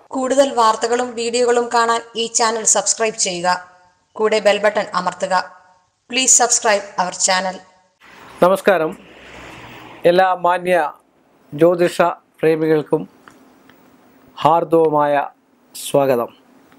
കൂടുതൽ വാർത്തകളും വീഡിയോകളും കാണാൻ ഈ ചാനൽ സബ്സ്ക്രൈബ് ചെയ്യുക കൂടെ ബെൽ ബട്ടൺ അമർത്തുക പ്ലീസ് സബ്സ്ക്രൈബ് അവർ ചാനൽ നമസ്കാരം എല്ലാ മാന്യ ജ്യോതിഷ പ്രേമികൾക്കും ഹാർദവമായ സ്വാഗതം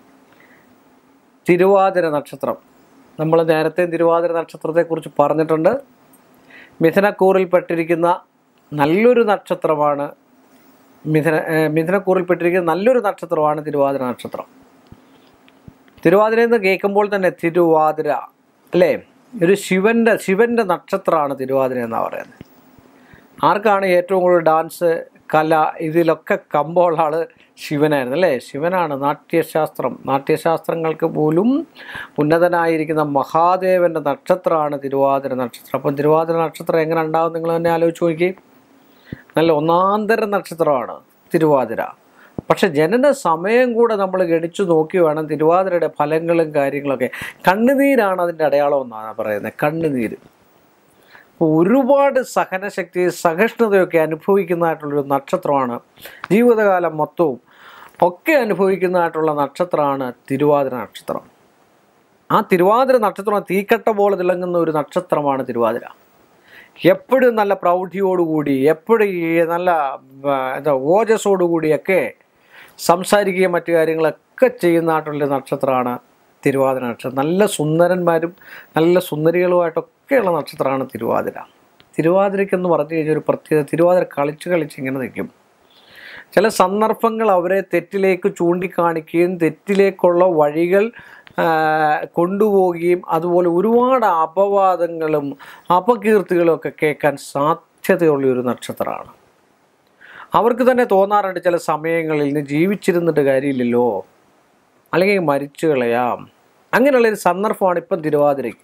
തിരുവാതിര നക്ഷത്രം നമ്മൾ നേരത്തെ തിരുവാതിര നക്ഷത്രത്തെക്കുറിച്ച് പറഞ്ഞിട്ടുണ്ട് മിഥുനക്കൂറിൽപ്പെട്ടിരിക്കുന്ന നല്ലൊരു നക്ഷത്രമാണ് മിഥുന ഏഹ് മിഥുനക്കൂറിൽപ്പെട്ടിരിക്കുന്ന നല്ലൊരു നക്ഷത്രമാണ് തിരുവാതിര നക്ഷത്രം തിരുവാതിര എന്ന് കേൾക്കുമ്പോൾ തന്നെ തിരുവാതിര അല്ലേ ഒരു ശിവന്റെ ശിവന്റെ നക്ഷത്രമാണ് തിരുവാതിര എന്നാണ് പറയുന്നത് ആർക്കാണ് ഏറ്റവും കൂടുതൽ ഡാൻസ് കല ഇതിലൊക്കെ കമ്പമുള്ള ആള് ശിവനായിരുന്നു അല്ലേ ശിവനാണ് നാട്യശാസ്ത്രം നാട്യശാസ്ത്രങ്ങൾക്ക് പോലും ഉന്നതനായിരിക്കുന്ന മഹാദേവന്റെ നക്ഷത്രമാണ് തിരുവാതിര നക്ഷത്രം അപ്പം തിരുവാതിര നക്ഷത്രം എങ്ങനെ ഉണ്ടാവും നിങ്ങൾ തന്നെ ആലോചിച്ച് നോക്കി നല്ല ഒന്നാന്തര നക്ഷത്രമാണ് തിരുവാതിര പക്ഷെ ജനന സമയം കൂടെ നമ്മൾ ഗണിച്ചു നോക്കി വേണം തിരുവാതിരയുടെ ഫലങ്ങളും കാര്യങ്ങളൊക്കെ കണ്ണുനീരാണ് അതിൻ്റെ അടയാളം എന്നാണ് പറയുന്നത് കണ്ണുനീര് അപ്പോൾ ഒരുപാട് സഹനശക്തി സഹിഷ്ണുതയൊക്കെ അനുഭവിക്കുന്നതായിട്ടുള്ളൊരു നക്ഷത്രമാണ് ജീവിതകാലം മൊത്തവും ഒക്കെ അനുഭവിക്കുന്നതായിട്ടുള്ള നക്ഷത്രമാണ് തിരുവാതിര നക്ഷത്രം ആ തിരുവാതിര നക്ഷത്രം തീക്കട്ട പോലെ തിളങ്ങുന്ന ഒരു നക്ഷത്രമാണ് തിരുവാതിര എപ്പോഴും നല്ല പ്രൗഢിയോടുകൂടി എപ്പോഴും ഈ നല്ല ആ, എന്താ ഓജസ്സോടുകൂടിയൊക്കെ സംസാരിക്കുകയും മറ്റു കാര്യങ്ങളൊക്കെ ചെയ്യുന്നതായിട്ടുള്ളൊരു നക്ഷത്രമാണ് തിരുവാതിര നക്ഷത്രം നല്ല സുന്ദരന്മാരും നല്ല സുന്ദരികളുമായിട്ടൊക്കെയുള്ള നക്ഷത്രമാണ് തിരുവാതിര തിരുവാതിരയ്ക്കെന്ന് പറഞ്ഞു കഴിഞ്ഞാൽ ഒരു പ്രത്യേകത തിരുവാതിര കളിച്ച് കളിച്ച് ഇങ്ങനെ നിൽക്കും ചില സന്ദർഭങ്ങൾ അവരെ തെറ്റിലേക്ക് ചൂണ്ടിക്കാണിക്കുകയും തെറ്റിലേക്കുള്ള വഴികൾ ആ, കൊണ്ടുപോവുകയും അതുപോലെ ഒരുപാട് അപവാദങ്ങളും അപകീർത്തികളും ഒക്കെ കേൾക്കാൻ സാധ്യതയുള്ള ഒരു നക്ഷത്രമാണ് അവർക്ക് തന്നെ തോന്നാറുണ്ട് ചില സമയങ്ങളിൽ ഇന്ന് ജീവിച്ചിരുന്നിട്ട് കാര്യമില്ലല്ലോ അല്ലെങ്കിൽ മരിച്ചു കളയാം അങ്ങനെയുള്ളൊരു സന്ദർഭമാണ് ഇപ്പം തിരുവാതിരയ്ക്ക്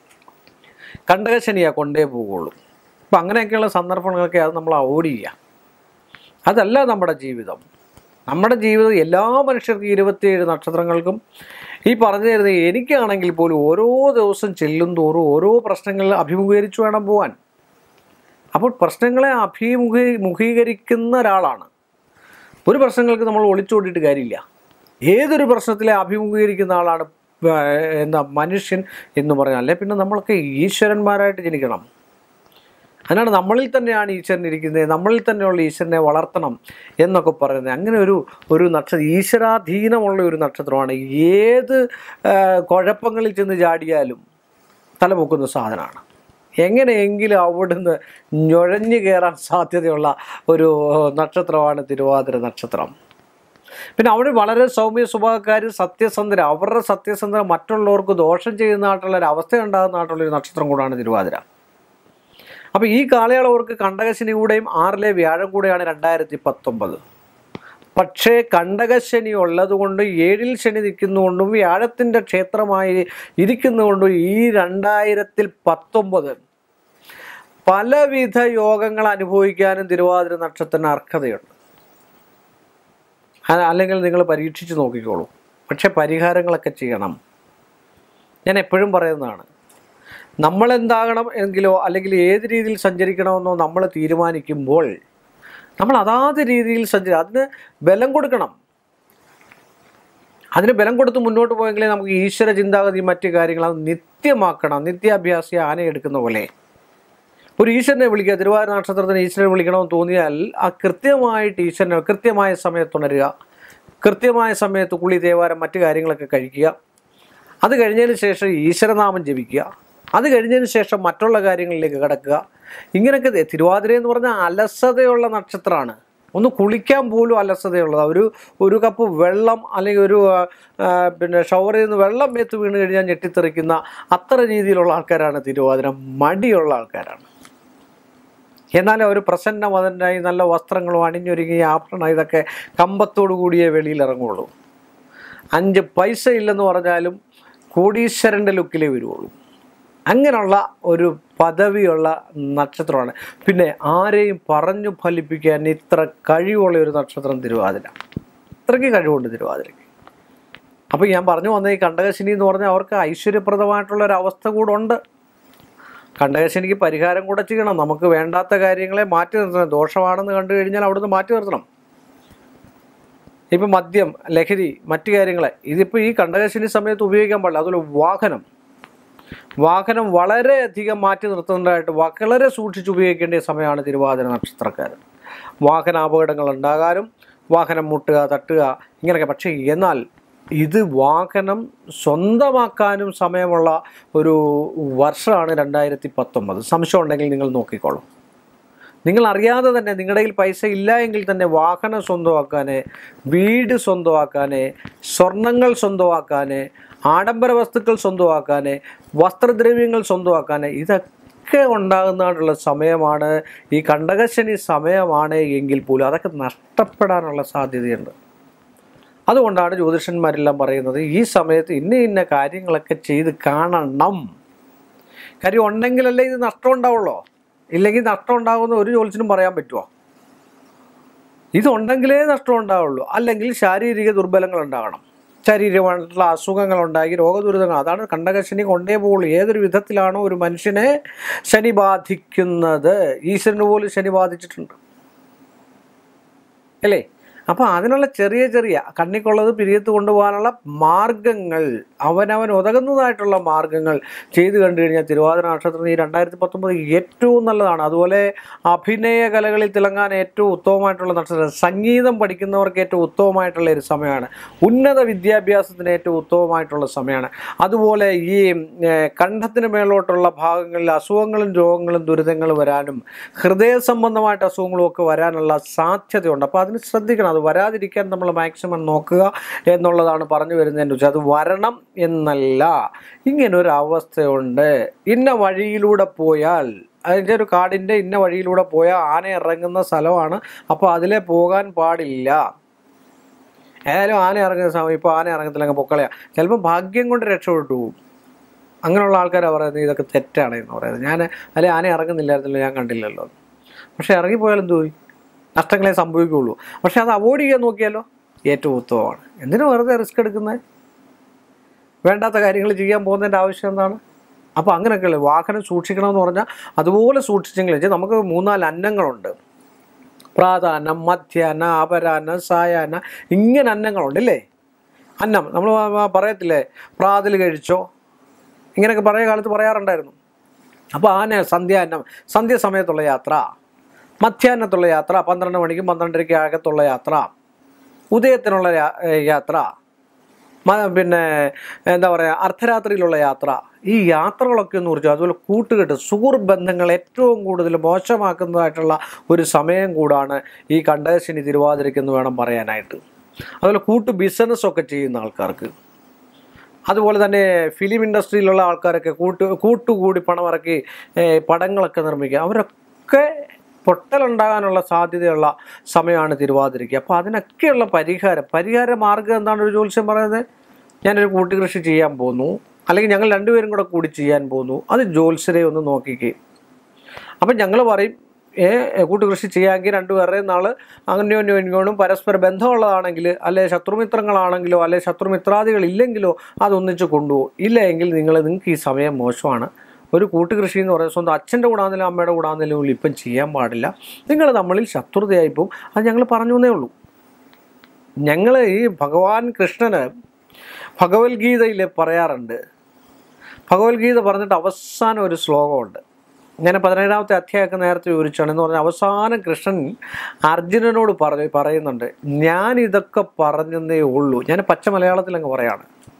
കണ്ടകശനിയാ കൊണ്ടേ പോകുള്ളൂ അപ്പം അങ്ങനെയൊക്കെയുള്ള സന്ദർഭങ്ങളൊക്കെ അത് നമ്മൾ അവോയ്ഡ് ചെയ്യുക അതല്ല നമ്മുടെ ജീവിതം നമ്മുടെ ജീവിതം എല്ലാ മനുഷ്യർക്കും ഇരുപത്തിയേഴ് നക്ഷത്രങ്ങൾക്കും ഈ പറഞ്ഞു തരുന്നത് എനിക്കാണെങ്കിൽ പോലും ഓരോ ദിവസം ചെല്ലും തോറും ഓരോ പ്രശ്നങ്ങളിൽ അഭിമുഖീകരിച്ചു വേണം പോകാൻ അപ്പോൾ പ്രശ്നങ്ങളെ അഭിമുഖീ മുഖീകരിക്കുന്ന ഒരാളാണ് ഒരു പ്രശ്നങ്ങൾക്ക് നമ്മൾ ഒളിച്ചോടിയിട്ട് കാര്യമില്ല ഏതൊരു പ്രശ്നത്തിലെ അഭിമുഖീകരിക്കുന്ന ആളാണ് ആ, എന്താ മനുഷ്യൻ എന്ന് പറഞ്ഞാൽ അല്ലെ പിന്നെ നമ്മളൊക്കെ ഈശ്വരന്മാരായിട്ട് ജനിക്കണം അതിനാണ് നമ്മളിൽ തന്നെയാണ് ഈശ്വരൻ ഇരിക്കുന്നത് നമ്മളിൽ തന്നെയുള്ള ഈശ്വരനെ വളർത്തണം എന്നൊക്കെ പറയുന്നത് അങ്ങനെ ഒരു ഒരു നക്ഷത്രം ഈശ്വരാധീനമുള്ള ഒരു നക്ഷത്രമാണ് ഏത് ആ, കുഴപ്പങ്ങളിൽ ചെന്ന് ചാടിയാലും തലപൊക്കുന്ന സാധനമാണ് എങ്ങനെയെങ്കിലും അവിടുന്ന് ഞൊഴഞ്ഞു കയറാൻ സാധ്യതയുള്ള ഒരു നക്ഷത്രമാണ് തിരുവാതിര നക്ഷത്രം പിന്നെ അവിടെ വളരെ സൗമ്യ സ്വഭാവക്കാരും സത്യസന്ധര അവരുടെ സത്യസന്ധത മറ്റുള്ളവർക്ക് ദോഷം ചെയ്യുന്നതായിട്ടുള്ള ഒരു അവസ്ഥ ഉണ്ടാകുന്നതായിട്ടുള്ള ഒരു നക്ഷത്രം കൂടാണ് തിരുവാതിര അപ്പോൾ ഈ കാലയളവർക്ക് കണ്ടകശനി കൂടെയും ആറിലെ വ്യാഴം കൂടെയാണ് രണ്ടായിരത്തി പത്തൊമ്പത് പക്ഷേ കണ്ടകശനി ഉള്ളതുകൊണ്ട് ഏഴിൽ ശനി നിൽക്കുന്നതുകൊണ്ടും വ്യാഴത്തിൻ്റെ ക്ഷേത്രമായി ഇരിക്കുന്നതുകൊണ്ടും ഈ രണ്ടായിരത്തിൽ പത്തൊമ്പത് പലവിധ യോഗങ്ങൾ അനുഭവിക്കാനും തിരുവാതിര നക്ഷത്രത്തിന് അർഹതയുണ്ട് അ- അല്ലെങ്കിൽ നിങ്ങൾ പരീക്ഷിച്ച് നോക്കിക്കോളൂ പക്ഷെ പരിഹാരങ്ങളൊക്കെ ചെയ്യണം ഞാൻ എപ്പോഴും പറയുന്നതാണ് നമ്മൾ എന്താകണം എങ്കിലോ അല്ലെങ്കിൽ ഏത് രീതിയിൽ സഞ്ചരിക്കണമെന്നോ നമ്മൾ തീരുമാനിക്കുമ്പോൾ നമ്മൾ അതാത് രീതിയിൽ സഞ്ചരി അതിന് ബലം കൊടുക്കണം അതിന് ബലം കൊടുത്ത് മുന്നോട്ട് പോയെങ്കിലേ നമുക്ക് ഈശ്വര ചിന്താഗതി മറ്റു കാര്യങ്ങൾ അത് നിത്യമാക്കണം നിത്യാഭ്യാസി ആനയെടുക്കുന്ന പോലെ ഒരു ഈശ്വരനെ വിളിക്കുക തിരുവാതിര നക്ഷത്രത്തിന് ഈശ്വരനെ വിളിക്കണമെന്ന് തോന്നിയാൽ ആ കൃത്യമായിട്ട് ഈശ്വരനെ കൃത്യമായ സമയത്ത് ഉണരുക കൃത്യമായ സമയത്ത് കുളി തേവാരം മറ്റു കാര്യങ്ങളൊക്കെ കഴിക്കുക അത് കഴിഞ്ഞതിന് ശേഷം ഈശ്വരനാമം ജപിക്കുക അത് കഴിഞ്ഞതിന് ശേഷം മറ്റുള്ള കാര്യങ്ങളിലേക്ക് കിടക്കുക ഇങ്ങനെയൊക്കെ ദേ- തിരുവാതിര എന്ന് പറഞ്ഞാൽ അലസതയുള്ള നക്ഷത്രമാണ് ഒന്ന് കുളിക്കാൻ പോലും അലസതയുള്ളത് ഒരു ഒരു കപ്പ് വെള്ളം അല്ലെങ്കിൽ ഒരു ആ, ആ, പിന്നെ ഷവറിൽ നിന്ന് വെള്ളം മേത്ത് വീണ് കഴിഞ്ഞാൽ ഞെട്ടിത്തെറിക്കുന്ന അത്ര രീതിയിലുള്ള ആൾക്കാരാണ് തിരുവാതിര മടിയുള്ള ആൾക്കാരാണ് എന്നാൽ അവർ പ്രസന്നവതനായി നല്ല വസ്ത്രങ്ങളും അണിഞ്ഞൊരുങ്ങി ആഭരണം ഇതൊക്കെ കമ്പത്തോടു കൂടിയേ വെളിയിൽ ഇറങ്ങുള്ളൂ അഞ്ച് പൈസ ഇല്ലെന്ന് പറഞ്ഞാലും കോടീശ്വരൻ്റെ ലുക്കിലേ വരുള്ളൂ അങ്ങനെയുള്ള ഒരു പദവിയുള്ള നക്ഷത്രമാണ് പിന്നെ ആരെയും പറഞ്ഞു ഫലിപ്പിക്കാൻ ഇത്ര കഴിവുള്ള ഒരു നക്ഷത്രം തിരുവാതിര ഇത്രയ്ക്ക് കഴിവുണ്ട് തിരുവാതിരയ്ക്ക് അപ്പോൾ ഞാൻ പറഞ്ഞു വന്ന ഈ കണ്ടകശിനി എന്ന് പറഞ്ഞാൽ അവർക്ക് ഐശ്വര്യപ്രദമായിട്ടുള്ള ഒരു അവസ്ഥ കൂടെ ഉണ്ട് കണ്ടകശനിക്ക് പരിഹാരം കൂടെ ചെയ്യണം നമുക്ക് വേണ്ടാത്ത കാര്യങ്ങളെ മാറ്റി നിർത്തണം ദോഷമാണെന്ന് കണ്ടു കഴിഞ്ഞാൽ അവിടുന്ന് മാറ്റി നിർത്തണം ഇപ്പം മദ്യം ലഹരി മറ്റു കാര്യങ്ങൾ ഇതിപ്പോൾ ഈ കണ്ടകശനി സമയത്ത് ഉപയോഗിക്കാൻ പാടില്ല അതുപോലെ വാഹനം വാഹനം വളരെയധികം മാറ്റി നിർത്തുന്നതായിട്ട് വളരെ സൂക്ഷിച്ച് ഉപയോഗിക്കേണ്ട സമയമാണ് തിരുവാതിര നക്ഷത്രക്കാർ വാഹന അപകടങ്ങൾ ഉണ്ടാകാനും വാഹനം മുട്ടുക തട്ടുക ഇങ്ങനെയൊക്കെ പക്ഷേ എന്നാൽ ഇത് വാഹനം സ്വന്തമാക്കാനും സമയമുള്ള ഒരു വർഷമാണ് രണ്ടായിരത്തി പത്തൊമ്പത് സംശയം ഉണ്ടെങ്കിൽ നിങ്ങൾ നോക്കിക്കോളൂ നിങ്ങൾ അറിയാതെ തന്നെ നിങ്ങളുടെ കയ്യിൽ പൈസ ഇല്ല എങ്കിൽ തന്നെ വാഹനം സ്വന്തമാക്കാന് വീട് സ്വന്തമാക്കാന് സ്വർണങ്ങൾ സ്വന്തമാക്കാന് ആഡംബര വസ്തുക്കൾ സ്വന്തമാക്കാന് വസ്ത്രദ്രവ്യങ്ങൾ സ്വന്തമാക്കാന് ഇതൊക്കെ ഉണ്ടാകുന്നതായിട്ടുള്ള സമയമാണ് ഈ കണ്ടകശനി സമയമാണ് എങ്കിൽ പോലും അതൊക്കെ നഷ്ടപ്പെടാനുള്ള സാധ്യതയുണ്ട് അതുകൊണ്ടാണ് ജ്യോതിഷന്മാരെല്ലാം പറയുന്നത് ഈ സമയത്ത് ഇന്ന ഇന്ന കാര്യങ്ങളൊക്കെ ചെയ്ത് കാണണം കാര്യം ഉണ്ടെങ്കിലല്ലേ ഇത് നഷ്ടം ഉണ്ടാവുള്ളൂ ഇല്ലെങ്കിൽ നഷ്ടം ഉണ്ടാകുമെന്ന് ഒരു ജോലിസിനും പറയാൻ പറ്റുമോ ഇതുണ്ടെങ്കിലേ നഷ്ടം ഉണ്ടാവുള്ളൂ അല്ലെങ്കിൽ ശാരീരിക ദുർബലങ്ങൾ ഉണ്ടാകണം ശാരീരികമായിട്ടുള്ള അസുഖങ്ങൾ ഉണ്ടാക്കി രോഗദുരിതങ്ങൾ അതാണ് കണ്ടകശനി കൊണ്ടേ പോകുള്ളൂ ഏതൊരു വിധത്തിലാണോ ഒരു മനുഷ്യനെ ശനി ബാധിക്കുന്നത് ഈശ്വരന് പോലും ശനി ബാധിച്ചിട്ടുണ്ട് അല്ലേ അപ്പോൾ അതിനുള്ള ചെറിയ ചെറിയ കണ്ണിക്കുള്ളത് പിരിയത്ത് കൊണ്ടുപോകാനുള്ള മാർഗങ്ങൾ അവനവൻ ഉതകുന്നതായിട്ടുള്ള മാർഗങ്ങൾ ചെയ്തു കണ്ടു കഴിഞ്ഞാൽ തിരുവാതിര നക്ഷത്രത്തിന് ഈ രണ്ടായിരത്തി പത്തൊമ്പത് ഏറ്റവും നല്ലതാണ് അതുപോലെ അഭിനയ കലകളിൽ തിളങ്ങാൻ ഏറ്റവും ഉത്തമമായിട്ടുള്ള നക്ഷത്രം സംഗീതം പഠിക്കുന്നവർക്ക് ഏറ്റവും ഉത്തമമായിട്ടുള്ള ഒരു സമയമാണ് ഉന്നത വിദ്യാഭ്യാസത്തിന് ഏറ്റവും ഉത്തമമായിട്ടുള്ള സമയമാണ് അതുപോലെ ഈ ഏഹ്, കണ്ഠത്തിന് മേലോട്ടുള്ള ഭാഗങ്ങളിൽ അസുഖങ്ങളും രോഗങ്ങളും ദുരിതങ്ങളും വരാനും ഹൃദയ സംബന്ധമായിട്ട് അസുഖങ്ങളും ഒക്കെ വരാനുള്ള സാധ്യതയുണ്ട് അപ്പോൾ അതിന് ശ്രദ്ധിക്കണം അത് വരാതിരിക്കാൻ നമ്മൾ മാക്സിമം നോക്കുക എന്നുള്ളതാണ് പറഞ്ഞു വരുന്നതിൻ്റെ വെച്ചാൽ അത് വരണം എന്നല്ല ഇങ്ങനൊരു അവസ്ഥയുണ്ട് ഇന്ന വഴിയിലൂടെ പോയാൽ അതിൻ്റെ ഒരു കാടിൻ്റെ ഇന്ന വഴിയിലൂടെ പോയാൽ ആന ഇറങ്ങുന്ന സ്ഥലമാണ് അപ്പോൾ അതിലെ പോകാൻ പാടില്ല ഏതായാലും ആന ഇറങ്ങുന്ന സമയം ഇപ്പോൾ ആന ഇറങ്ങത്തില്ല അങ്ങ് പൊക്കളയാ ചിലപ്പോൾ ഭാഗ്യം കൊണ്ട് രക്ഷപ്പെട്ടു പോകും അങ്ങനെയുള്ള ആൾക്കാരാണ് പറയുന്നത് ഇതൊക്കെ തെറ്റാണ് എന്ന് പറയുന്നത് ഞാൻ അല്ലെ ആന ഇറങ്ങുന്നില്ലായിരുന്നല്ലോ ഞാൻ കണ്ടില്ലല്ലോ പക്ഷെ ഇറങ്ങിപ്പോയാൽ എന്ത് പോയി നഷ്ടങ്ങളെ സംഭവിക്കുകയുള്ളൂ പക്ഷെ അത് അവോയ്ഡ് ചെയ്യാൻ നോക്കിയാലോ ഏറ്റവും ഉത്തമമാണ് എന്തിനു വെറുതെ റിസ്ക് എടുക്കുന്നത് വേണ്ടാത്ത കാര്യങ്ങൾ ചെയ്യാൻ പോകുന്നതിൻ്റെ ആവശ്യം എന്താണ് അപ്പോൾ അങ്ങനെയൊക്കെയല്ലേ വാഹനം സൂക്ഷിക്കണമെന്ന് പറഞ്ഞാൽ അതുപോലെ സൂക്ഷിച്ചെങ്കിൽ വെച്ചാൽ നമുക്ക് മൂന്നാല് അന്നങ്ങളുണ്ട് പ്രാധാനം മധ്യാന അപരാന സായാന ഇങ്ങനെ അന്നങ്ങളുണ്ട് അല്ലേ അന്നം നമ്മൾ പറയത്തില്ലേ പ്രാതൽ കഴിച്ചോ ഇങ്ങനെയൊക്കെ പഴയ കാലത്ത് പറയാറുണ്ടായിരുന്നു അപ്പോൾ ആന സന്ധ്യാന്നം സന്ധ്യ സമയത്തുള്ള യാത്ര മധ്യാഹ്നത്തുള്ള യാത്ര പന്ത്രണ്ട് മണിക്കും പന്ത്രണ്ടരയ്ക്ക് അകത്തുള്ള യാത്ര ഉദയത്തിനുള്ള യാ- ഏ, യാത്ര മ- പിന്നെ എന്താ പറയുക അർദ്ധരാത്രിയിലുള്ള യാത്ര ഈ യാത്രകളൊക്കെ എന്ന് കുറിച്ച് അതുപോലെ കൂട്ടുകെട്ട് സുഹൃത്ത് ബന്ധങ്ങൾ ഏറ്റവും കൂടുതൽ മോശമാക്കുന്നതായിട്ടുള്ള ഒരു സമയം കൂടാണ് ഈ കണ്ടകശനി തിരുവാതിരയ്ക്കെന്ന് വേണം പറയാനായിട്ട് അതുപോലെ കൂട്ടു ബിസിനസ്സൊക്കെ ചെയ്യുന്ന ആൾക്കാർക്ക് അതുപോലെ തന്നെ ഫിലിം ഇൻഡസ്ട്രിയിലുള്ള ആൾക്കാരൊക്കെ കൂട്ട് കൂട്ടുകൂടി പണമിറക്കി ഏഹ്, പടങ്ങളൊക്കെ നിർമ്മിക്കുക അവരൊക്കെ പൊട്ടലുണ്ടാകാനുള്ള സാധ്യതയുള്ള സമയമാണ് തിരുവാതിരയ്ക്ക് അപ്പോൾ അതിനൊക്കെയുള്ള പരിഹാരം പരിഹാര മാർഗം എന്താണ് ഒരു ജ്യോത്സ്യം പറയുന്നത് ഞാനൊരു കൂട്ടുകൃഷി ചെയ്യാൻ പോന്നു അല്ലെങ്കിൽ ഞങ്ങൾ രണ്ടുപേരും കൂടെ കൂടി ചെയ്യാൻ പോന്നു അത് ജ്യോത്സ്യരെ ഒന്ന് നോക്കിക്കേ അപ്പം ഞങ്ങൾ പറയും ഏ കൂട്ടുകൃഷി ചെയ്യാമെങ്കിൽ രണ്ടുപേരുടെ നാൾ അന്യോന്യം ഇങ്ങോട്ടും പരസ്പര ബന്ധമുള്ളതാണെങ്കിൽ അല്ലെ ശത്രുമിത്രങ്ങളാണെങ്കിലോ അല്ലെ ശത്രുമിത്രാദികൾ ഇല്ലെങ്കിലോ അതൊന്നിച്ച് കൊണ്ടുപോകും ഇല്ല എങ്കിൽ നിങ്ങൾ നിങ്ങൾക്ക് ഈ സമയം മോശമാണ് ഒരു കൂട്ടുകൃഷി എന്ന് പറയുന്നത് സ്വന്തം അച്ഛൻ്റെ കൂടാന്നിലും അമ്മയുടെ കൂടാന്നിലും ഇപ്പം ചെയ്യാൻ പാടില്ല നിങ്ങൾ നമ്മളിൽ ശത്രുതയായി പോകും അത് ഞങ്ങൾ പറഞ്ഞു എന്നേ ഉള്ളൂ ഞങ്ങൾ ഈ ഭഗവാൻ കൃഷ്ണന് ഭഗവത്ഗീതയിൽ പറയാറുണ്ട് ഭഗവത്ഗീത പറഞ്ഞിട്ട് അവസാനം ഒരു ശ്ലോകമുണ്ട് ഞാൻ പതിനേഴാമത്തെ അധ്യായമൊക്കെ നേരത്തെ വിവരിച്ചാണ് എന്ന് പറഞ്ഞാൽ അവസാനം കൃഷ്ണൻ അർജുനനോട് പറഞ്ഞു പറയുന്നുണ്ട് ഞാൻ ഇതൊക്കെ പറഞ്ഞതേ ഉള്ളൂ ഞാൻ പച്ച മലയാളത്തിൽ അങ്ങ് പറയാണ്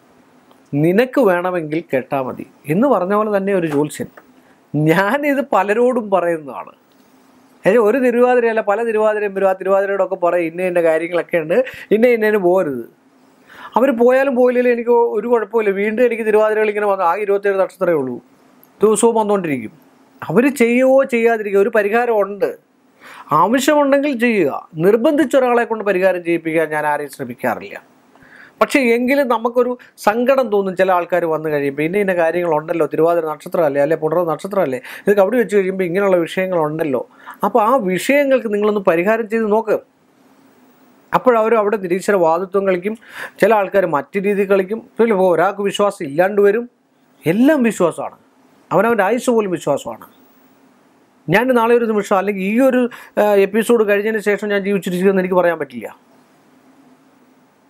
നിനക്ക് വേണമെങ്കിൽ കേട്ടാൽ മതി എന്ന് പറഞ്ഞ പോലെ തന്നെ ഒരു ജ്യോത്സ്യൻ ഞാനിത് പലരോടും പറയുന്നതാണ് അതായത് ഒരു തിരുവാതിരയല്ല പല തിരുവാതിരയും വരും ആ തിരുവാതിരയോടൊക്കെ പറയും ഇന്ന ഇന്ന കാര്യങ്ങളൊക്കെ ഉണ്ട് ഇന്ന ഇന്നതിന് പോരുത് അവർ പോയാലും പോയില്ലെങ്കിലും എനിക്ക് ഒരു കുഴപ്പമില്ല വീണ്ടും എനിക്ക് തിരുവാതിരകൾ ഇങ്ങനെ വന്നു ആ ഇരുപത്തേഴ് നക്ഷത്രമേ ഉള്ളൂ ദിവസവും വന്നുകൊണ്ടിരിക്കും അവർ ചെയ്യുകയോ ചെയ്യാതിരിക്കുക ഒരു പരിഹാരം ഉണ്ട് ആവശ്യമുണ്ടെങ്കിൽ ചെയ്യുക നിർബന്ധിച്ച ഒരാളെ കൊണ്ട് പരിഹാരം ചെയ്യിപ്പിക്കാൻ ഞാൻ ആരെയും ശ്രമിക്കാറില്ല പക്ഷേ എങ്കിലും നമുക്കൊരു സങ്കടം തോന്നും ചില ആൾക്കാർ വന്നു കഴിയുമ്പോൾ ഇന്ന ഇന്ന കാര്യങ്ങളുണ്ടല്ലോ തിരുവാതിര നക്ഷത്രമല്ലേ അല്ലെ പുണർ നക്ഷത്രമല്ലേ ഇതൊക്കെ അവിടെ വെച്ച് കഴിയുമ്പോൾ ഇങ്ങനെയുള്ള വിഷയങ്ങളുണ്ടല്ലോ അപ്പോൾ ആ വിഷയങ്ങൾക്ക് നിങ്ങളൊന്ന് പരിഹാരം ചെയ്ത് നോക്ക് അപ്പോഴവർ അവിടെ നിരീശ്വര വാദിത്വം കളിക്കും ചില ആൾക്കാർ മറ്റു രീതി കളിക്കും പിന്നെ ഇപ്പോൾ ഒരാൾക്ക് വിശ്വാസം ഇല്ലാണ്ട് വരും എല്ലാം വിശ്വാസമാണ് അവനവൻ്റെ ആയുസ് പോലും വിശ്വാസമാണ് ഞാൻ നാളെ ഒരു നിമിഷം അല്ലെങ്കിൽ ഈ ഒരു എപ്പിസോഡ് കഴിഞ്ഞതിന് ശേഷം ഞാൻ ജീവിച്ചിരിക്കുമെന്ന് എനിക്ക് പറയാൻ പറ്റില്ല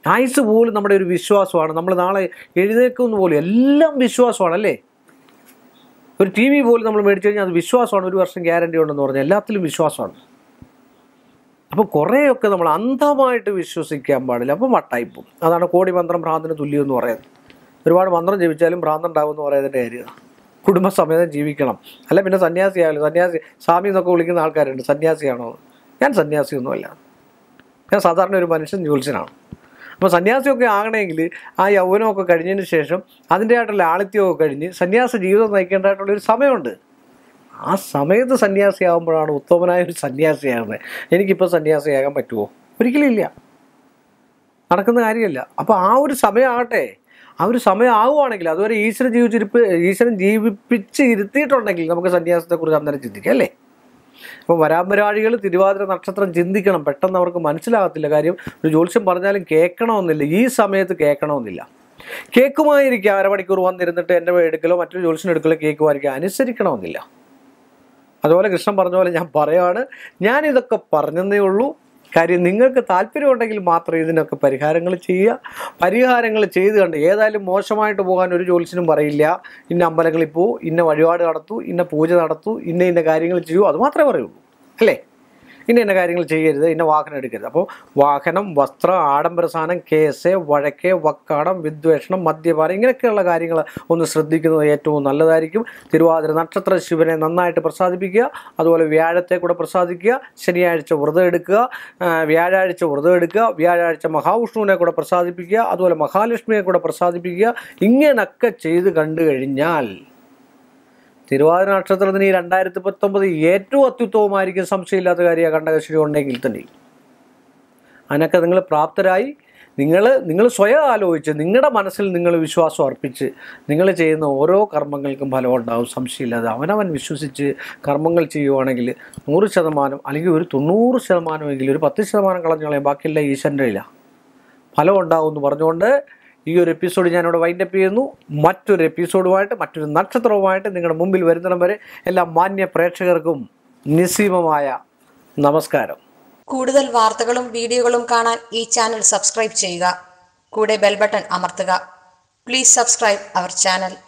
ആയുസ് പോലും നമ്മുടെ ഒരു വിശ്വാസമാണ് നമ്മൾ നാളെ എഴുന്നേൽക്കുന്ന പോലും എല്ലാം വിശ്വാസമാണ് അല്ലേ ഒരു ടി വി പോലും നമ്മൾ മേടിച്ചു കഴിഞ്ഞാൽ അത് വിശ്വാസമാണ് ഒരു വർഷം ഗ്യാരണ്ടി ഉണ്ടെന്ന് പറഞ്ഞാൽ എല്ലാത്തിലും വിശ്വാസമാണ് അപ്പോൾ കുറേയൊക്കെ നമ്മൾ അന്ധമായിട്ട് വിശ്വസിക്കാൻ പാടില്ല അപ്പോൾ വട്ടായിപ്പോവും അതാണ് കോടി മന്ത്രം ഭ്രാന്തിന് തുല്യം എന്ന് പറയുന്നത് ഒരുപാട് മന്ത്രം ജപിച്ചാലും ഭ്രാന്തുണ്ടാവും എന്ന് പറയുന്നതിൻ്റെ കാര്യം കുടുംബസമേതം ജീവിക്കണം അല്ല പിന്നെ സന്യാസിയാവില്ല സന്യാസി സ്വാമി എന്നൊക്കെ വിളിക്കുന്ന ആൾക്കാരുണ്ട് സന്യാസിയാണോ ഞാൻ സന്യാസിയൊന്നുമല്ല ഞാൻ സാധാരണ ഒരു മനുഷ്യൻ ജ്യോത്സ്യനാണ് അപ്പോൾ സന്യാസിയൊക്കെ ആകണമെങ്കിൽ ആ യൗവനമൊക്കെ കഴിഞ്ഞതിന് ശേഷം അതിൻ്റെതായിട്ടുള്ള ലാളിത്യമൊക്കെ കഴിഞ്ഞ് സന്യാസ ജീവിതം നയിക്കേണ്ടതായിട്ടുള്ള ഒരു സമയമുണ്ട് ആ സമയത്ത് സന്യാസിയാകുമ്പോഴാണ് ഉത്തമനായ ഒരു സന്യാസിയാകുന്നത് എനിക്കിപ്പോൾ സന്യാസിയാകാൻ പറ്റുമോ ഒരിക്കലും ഇല്ല നടക്കുന്ന കാര്യമല്ല അപ്പോൾ ആ ഒരു സമയമാകട്ടെ ആ ഒരു സമയം ആവുകയാണെങ്കിൽ അതുവരെ ഈശ്വരൻ ജീവിച്ചിരിപ്പ് ഈശ്വരൻ ജീവിപ്പിച്ച് ഇരുത്തിയിട്ടുണ്ടെങ്കിൽ നമുക്ക് സന്യാസത്തെക്കുറിച്ച് അന്നേരം ചിന്തിക്കാം അല്ലേ അപ്പോൾ വരാമ്പരാഴികൾ തിരുവാതിര നക്ഷത്രം ചിന്തിക്കണം പെട്ടെന്ന് അവർക്ക് മനസ്സിലാകത്തില്ല കാര്യം ഒരു ജ്യോത്സ്യം പറഞ്ഞാലും കേൾക്കണമെന്നില്ല ഈ സമയത്ത് കേൾക്കണമെന്നില്ല കേൾക്കുമായിരിക്കാം അരമണിക്കൂർ വന്നിരുന്നിട്ട് എൻ്റെ എടുക്കലോ മറ്റൊരു ജ്യോത്സ്യം എടുക്കലോ കേൾക്കുമായിരിക്കാം അനുസരിക്കണമെന്നില്ല അതുപോലെ കൃഷ്ണൻ പറഞ്ഞ പോലെ ഞാൻ പറയാണ് ഞാൻ ഇതൊക്കെ പറഞ്ഞതേ ഉള്ളൂ കാര്യം നിങ്ങൾക്ക് താല്പര്യമുണ്ടെങ്കിൽ മാത്രം ഇതിനൊക്കെ പരിഹാരങ്ങൾ ചെയ്യുക പരിഹാരങ്ങൾ ചെയ്ത് കണ്ട് ഏതായാലും മോശമായിട്ട് പോകാൻ ഒരു ജോലിസിനും പറയില്ല ഇന്ന അമ്പലങ്ങളിൽ പോ ഇന്ന വഴിപാട് നടത്തൂ ഇന്ന പൂജ നടത്തൂ ഇന്ന ഇന്ന കാര്യങ്ങൾ ചെയ്യൂ അത് മാത്രമേ പറയുള്ളൂ അല്ലേ ഇന്ന ഇന്ന കാര്യങ്ങൾ ചെയ്യരുത് ഇന്ന വാഹനം എടുക്കരുത് അപ്പോൾ വാഹനം വസ്ത്രം ആഡംബര സാധനം കേസ് വഴക്ക് വക്കാടം വിദ്വേഷണം മദ്യപാനം ഇങ്ങനെയൊക്കെയുള്ള കാര്യങ്ങൾ ഒന്ന് ശ്രദ്ധിക്കുന്നത് ഏറ്റവും നല്ലതായിരിക്കും തിരുവാതിര നക്ഷത്ര ശിവനെ നന്നായിട്ട് പ്രസാദിപ്പിക്കുക അതുപോലെ വ്യാഴത്തെ കൂടെ പ്രസാദിക്കുക ശനിയാഴ്ച വ്രതം എടുക്കുക ആ, വ്യാഴാഴ്ച വ്രതം എടുക്കുക വ്യാഴാഴ്ച മഹാവിഷ്ണുവിനെ കൂടെ പ്രസാദിപ്പിക്കുക അതുപോലെ മഹാലക്ഷ്മിയെ കൂടെ പ്രസാദിപ്പിക്കുക ഇങ്ങനൊക്കെ ചെയ്ത് കണ്ടു കഴിഞ്ഞാൽ തിരുവാതിര നക്ഷത്രത്തിന് ഈ രണ്ടായിരത്തി പത്തൊമ്പത് ഏറ്റവും അത്യുത്തമമായിരിക്കും സംശയമില്ലാത്ത കാര്യമാണ് കണ്ടകശ്രീ ഉണ്ടെങ്കിൽ തന്നെ അതിനൊക്കെ നിങ്ങൾ പ്രാപ്തരായി നിങ്ങൾ നിങ്ങൾ സ്വയം ആലോചിച്ച് നിങ്ങളുടെ മനസ്സിൽ നിങ്ങൾ വിശ്വാസം അർപ്പിച്ച് നിങ്ങൾ ചെയ്യുന്ന ഓരോ കർമ്മങ്ങൾക്കും ഫലം ഉണ്ടാവും സംശയമില്ലാതെ അവനവൻ വിശ്വസിച്ച് കർമ്മങ്ങൾ ചെയ്യുവാണെങ്കിൽ നൂറ് ശതമാനം അല്ലെങ്കിൽ ഒരു തൊണ്ണൂറ് ശതമാനമെങ്കിലും ഒരു പത്ത് ശതമാനം കളഞ്ഞു കളയാം ബാക്കിയെല്ലാം ഈശ്വരൻ്റെ ഇല്ല ഫലം ഉണ്ടാവും എന്ന് പറഞ്ഞുകൊണ്ട് ഈ ഒരു എപ്പിസോഡ് ഞാനിവിടെ വൈൻഡപ്പ് ചെയ്യുന്നു മറ്റൊരു എപ്പിസോഡുമായിട്ട് മറ്റൊരു നക്ഷത്രവുമായിട്ട് നിങ്ങളുടെ മുമ്പിൽ വരുന്നിടം വരെ എല്ലാ മാന്യ പ്രേക്ഷകർക്കും നിസ്സീമമായ നമസ്കാരം കൂടുതൽ വാർത്തകളും വീഡിയോകളും കാണാൻ ഈ ചാനൽ സബ്സ്ക്രൈബ് ചെയ്യുക കൂടെ ബെൽ ബട്ടൺ അമർത്തുക പ്ലീസ് സബ്സ്ക്രൈബ് അവർ ചാനൽ